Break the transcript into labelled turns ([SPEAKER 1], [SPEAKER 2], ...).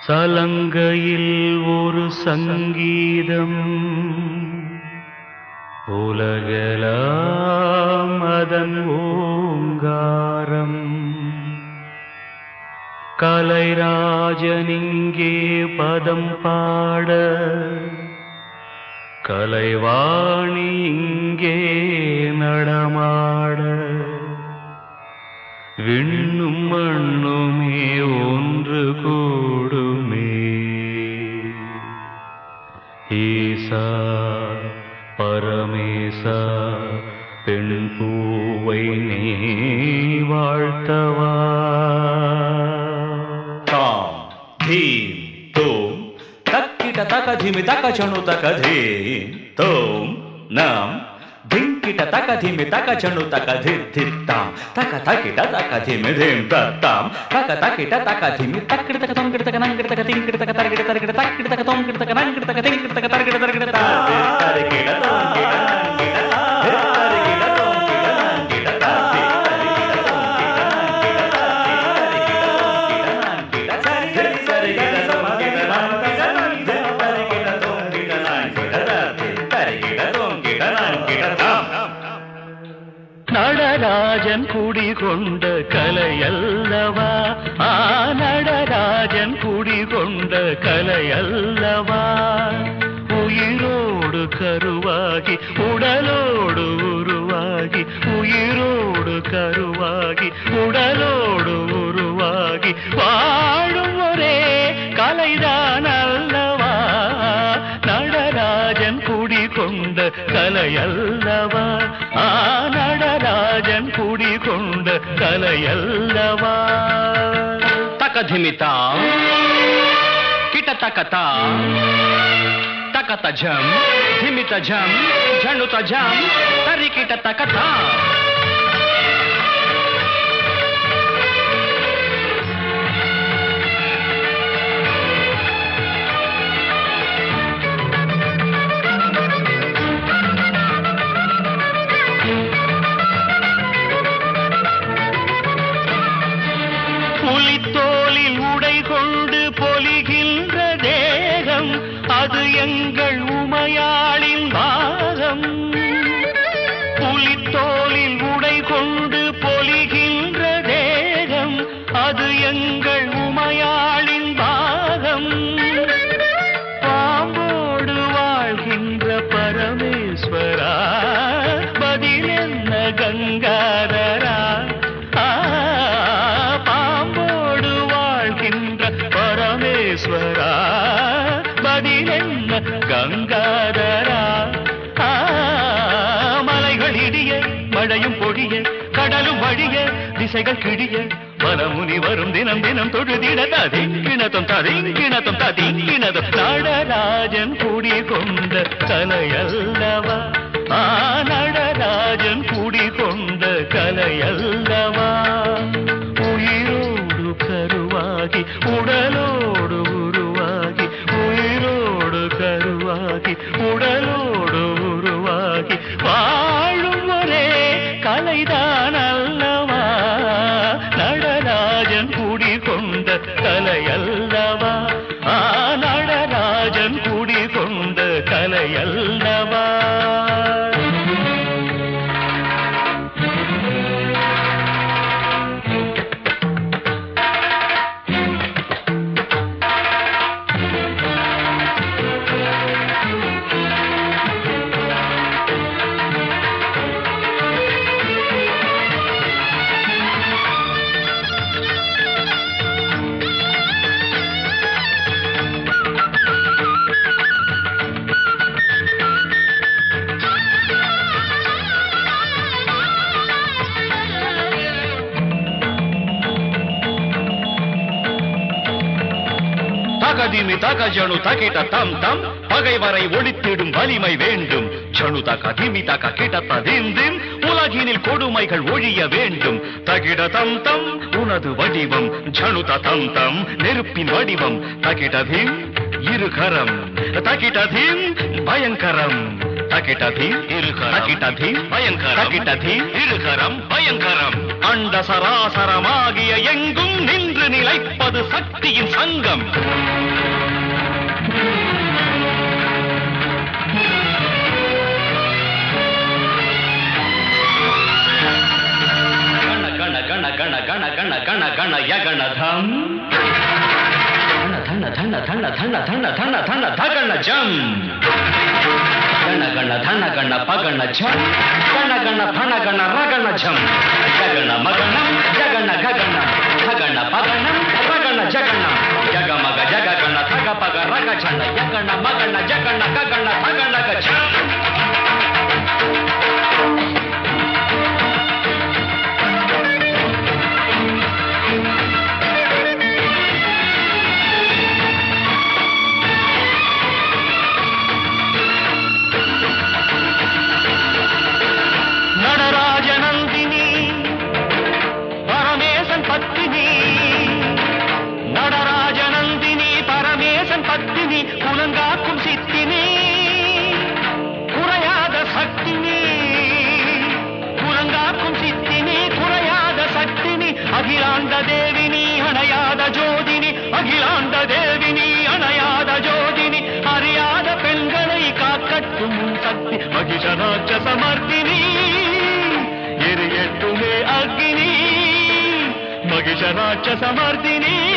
[SPEAKER 1] சலங்கையில் ஒரு சங்கீதம் உலகெலாம் அதன் ஓங்காரம் கலைராஜனிங்கே பதம் பாட கலைவாணி இங்கே நடமாட விண்ணும் மண்ணுமே ஒன்று கூடுமே ஈசா பரமேசா பெண் பூவை நீ வாழ்த்தவா
[SPEAKER 2] தாம் தீம் தோம் தக்கிட தக ಧಿಮಿ ತಕ ಚಣು ತಕ ಧೀಂ ತೋಂ ನಾಂ ಧಿಂಕಿಟ ತಕ ಧಿಮಿ ತಕ ಚಣು ತಕ ಧಿ ಧಿತ್ತಾಂ ತಕ ತಕಿಟ ತಕ ಧಿಮಿ ಧಿಂ ತತ್ತಾಂ ತಕ ತಕಿಟ ತಕ ಧಿಮಿ ತಕ್ಕಿಡ ತಕ ತೊಂಕಿಡ ತಕ ನಂಗಿಡ ತಕ ತಿಂಕಿಡ ತಕ ತರಗಿಡ ತರಗಿಡ ತಕ್ಕಿಡ ತಕ ತೊಂಕಿಡ ತಕ ನಂಗಿಡ ತಕ ತಿಂಕಿಡ ತಕ ತರಗಿಡ ತರಗಿಡ ತಾ ಧಿ ತರಗಿಡ ತೊಂಕಿಡ ನಂಗಿಡ ಧಿ ತರಗಿಡ ತೊಂಕಿಡ ನಂಗಿಡ ತಾ ಧಿ ತರಗಿಡ ತೊಂಕಿಡ ನಂಗಿಡ ತಾ ಧಿ ತರಗಿಡ ತೊಂಕಿಡ ನಂಗಿಡ ಸರಿ ಸರಿ ಸರಿಗಿಡ ತೊಂಕಿಡ ನಂಗಿಡ ಧಿ ತರಗಿಡ ತೊಂಕಿಡ ನಂಗಿಡ ತಾ ಧಿ ತರಗಿಡ ತೊಂಕಿಡ ನಂಗಿಡ ತಾ
[SPEAKER 1] நடராஜன் குடிகொண்ட கலையல்லவா ஆ நடராஜன் குடிகொண்ட கலையல்லவா உயிரோடு கருவாகி உடலோடு உருவாகி உயிரோடு கருவாகி உடலோடு உருவாகி வாழும் ஒரே கலைதான் அல்லவா நடராஜன் குடிகொண்ட கலையல்லவா ஆ நடராஜன் குடிகொண்ட கலையல்லவா
[SPEAKER 3] ತಕಧಿಮಿತ ಕಿಟತಕತ ತಕತ ಝಂ ಧಿಮಿತ ಝಂ ಝಣುತ ಝಂ ತರಿಕಿಟ ತಕತ
[SPEAKER 1] புலித்தோலில் உடை கொண்டு பொலிகின்ற தேகம் அது எங்கள் உமையாளின் பாகம் புலித்தோலில் உடை கொண்டு பொலிகின்ற தேகம் அது எங்கள் உமையாளின் பாகம் பாம்போடு வாழ்கின்ற பரமேஸ்வரா பதில் என்ன கங்காதரா ஆ, பாம்போடு வாழ்கின்ற பரமேஸ்வரா பதில் என்ன கங்காதரா ஆ, மலைகள் இடிய மழையும் பொழிய கடலும் வழிய திசைகள் கிழிய மனமுனி வரும் தினம் தினம் தொழுதிட ததிங்கிணத்தும் ததிங்கிணத்தும் ததிங்கிணதும் நடராஜன் குடி கொண்ட கலையல்லவா ஆ நடராஜன் குடி கொண்ட கலையல்லவா உயிரோடு கருவாகி உடலோடு உருவாகி உயிரோடு கருவாகி உடலோடு உருவாகி வாழும் ஒரே கலைதான் அல்லவா நடராஜன் குடி கொண்ட கலையல்லவா ஆ நடராஜன் குடி கொண்ட கலையல்லவா
[SPEAKER 3] தகதிமி தக ஜணு தகிட தம் தம் பகைவரை ஒழித்திடும் வலிமை வேண்டும் ஜணு தக திமி தக கிடத்த திம் திம் உலகினில் கொடுமைகள் ஒழிய வேண்டும் தகிட தம் தம் உனது வடிவம் ஜணு தம் தம் நெருப்பின் வடிவம் தகிட திம் இருகரம் தகிட திம் பயங்கரம் தகிட திம் இருகரம் தகிட திம் பயங்கரம் தகிட திம் இருகரம் பயங்கரம் அண்ட சராசரமாகிய எங்கும் நின்று நின்று நிலைப்பது சக்தியின் சங்கம்
[SPEAKER 2] ಗಣ ಗಣ ಗಣ ಗಣ ಗಣ ಗಣ ಗಣ ಗಣ ಯಗಣಧಂ ಧನ ಧನ ಧನ ಧನ ಧನ ಧನ ಧನ ಧಗಣ ಜಂ ಗಣ ಗಣ ಧನ ಗಣ ಪಗಣ ಝಂ ಗಣ ಗಣ ಫಣ ಗಣ ರಗಣ ಝಂ ಜಗಣ ಮಗಣ ಜಗಣ ಗಗಣ ಧಗಣ ಪಗಣ ರಗಣ ಜಗಣ ಜಗ ಮಗ ಜಗ ಗಣ ಥಗ ಪಗ ರಗ ಝಣ ಯಗಣ ಮಗಣ ಜಗಣ ಗಗಣ ಥಗಣ ಗಜ
[SPEAKER 1] நடராஜநந்தினி பரமேசன் பத்தினி நடராஜநந்தினி பரமேசன் பத்தினி குலங்காக்கும் சித்தினி குறையாத சக்தினி குலங்காக்கும் சித்தினி குறையாத சக்தினி அகிலாண்ட தேவினி அணையாத ஜோதினி அகிலாண்ட தேவினி அணையாத ஜோதினி அறியாத பெண்களை காக்கட்டும் உன் சக்தி மகிஷனாட்ச சமர்த்தினி எரியட்டுமே அக்னி மகிஷனாட்ச சமர்த்தினி